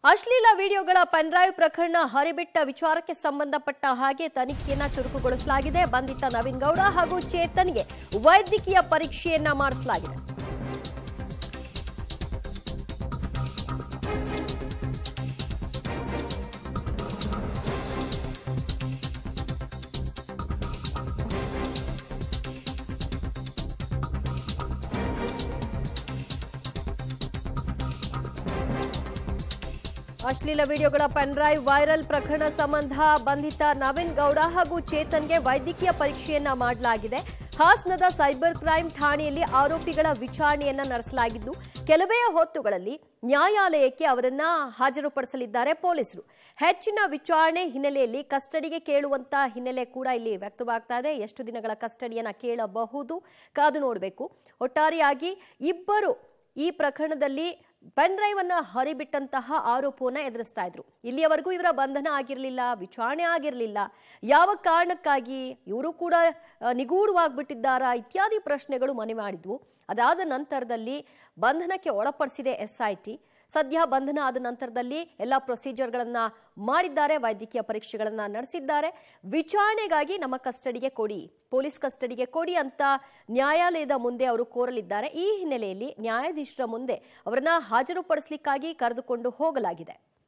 ಅಶ್ಲೀಲ ವಿಡಿಯೋಗಳ ಪೆನ್ಡ್ರೈವ್ ಪ್ರಕರಣ ಹರಿಬಿಟ್ಟ ವಿಚಾರಕ್ಕೆ ಸಂಬಂಧಪಟ್ಟ ಹಾಗೆ ತನಿಖೆಯನ್ನ ಚುರುಕುಗೊಳಿಸಲಾಗಿದೆ ಬಂಧಿತ ನವೀನ್ ಗೌಡ ಹಾಗೂ ಚೇತನ್ಗೆ ವೈದ್ಯಕೀಯ ಪರೀಕ್ಷೆಯನ್ನ ಮಾಡಿಸಲಾಗಿದೆ ಅಶ್ಲೀಲ ವಿಡಿಯೋಗಳ ಪೆನ್ಡ್ರೈವ್ ವೈರಲ್ ಪ್ರಕರಣ ಸಂಬಂಧ ಬಂಧಿತ ನವೀನ್ ಗೌಡ ಹಾಗೂ ಚೇತನ್ಗೆ ವೈದ್ಯಕೀಯ ಪರೀಕ್ಷೆಯನ್ನ ಮಾಡಲಾಗಿದೆ ಹಾಸನದ ಸೈಬರ್ ಕ್ರೈಮ್ ಠಾಣೆಯಲ್ಲಿ ಆರೋಪಿಗಳ ವಿಚಾರಣೆಯನ್ನ ನಡೆಸಲಾಗಿದ್ದು ಕೆಲವೇ ಹೊತ್ತುಗಳಲ್ಲಿ ನ್ಯಾಯಾಲಯಕ್ಕೆ ಅವರನ್ನ ಹಾಜರುಪಡಿಸಲಿದ್ದಾರೆ ಪೊಲೀಸರು ಹೆಚ್ಚಿನ ವಿಚಾರಣೆ ಹಿನ್ನೆಲೆಯಲ್ಲಿ ಕಸ್ಟಡಿಗೆ ಕೇಳುವಂತ ಹಿನ್ನೆಲೆ ಕೂಡ ಇಲ್ಲಿ ವ್ಯಕ್ತವಾಗ್ತಾ ಇದೆ ಎಷ್ಟು ದಿನಗಳ ಕಸ್ಟಡಿಯನ್ನ ಕೇಳಬಹುದು ಕಾದು ನೋಡಬೇಕು ಒಟ್ಟಾರೆಯಾಗಿ ಇಬ್ಬರು ಈ ಪ್ರಕರಣದಲ್ಲಿ ಪೆನ್ ಡ್ರೈವ್ ಅನ್ನ ಹರಿಬಿಟ್ಟಂತಹ ಆರೋಪವನ್ನ ಎದುರಿಸ್ತಾ ಇದ್ರು ಇಲ್ಲಿಯವರೆಗೂ ಇವರ ಬಂಧನ ಆಗಿರಲಿಲ್ಲ ವಿಚಾರಣೆ ಆಗಿರಲಿಲ್ಲ ಯಾವ ಕಾರಣಕ್ಕಾಗಿ ಇವರು ಕೂಡ ಆ, ನಿಗೂಢವಾಗ್ಬಿಟ್ಟಿದ್ದಾರಾ ಇತ್ಯಾದಿ ಪ್ರಶ್ನೆಗಳು ಮನೆ ಮಾಡಿದ್ವು ಅದಾದ ನಂತರದಲ್ಲಿ ಬಂಧನಕ್ಕೆ ಒಳಪಡಿಸಿದೆ ಎಸ್ಐಟಿ ಸದ್ಯ ಬಂಧನ ಆದ ನಂತರದಲ್ಲಿ ಎಲ್ಲ ಪ್ರೊಸೀಜರ್ಗಳನ್ನ ಮಾಡಿದ್ದಾರೆ ವೈದ್ಯಕೀಯ ಪರೀಕ್ಷೆಗಳನ್ನ ನಡೆಸಿದ್ದಾರೆ ವಿಚಾರಣೆಗಾಗಿ ನಮ್ಮ ಕಸ್ಟಡಿಗೆ ಕೊಡಿ ಪೊಲೀಸ್ ಕಸ್ಟಡಿಗೆ ಕೊಡಿ ಅಂತ ನ್ಯಾಯಾಲಯದ ಮುಂದೆ ಅವರು ಕೋರಲಿದ್ದಾರೆ ಈ ಹಿನ್ನೆಲೆಯಲ್ಲಿ ನ್ಯಾಯಾಧೀಶರ ಮುಂದೆ ಅವರನ್ನ ಹಾಜರುಪಡಿಸಲಿಕ್ಕಾಗಿ ಕರೆದುಕೊಂಡು ಹೋಗಲಾಗಿದೆ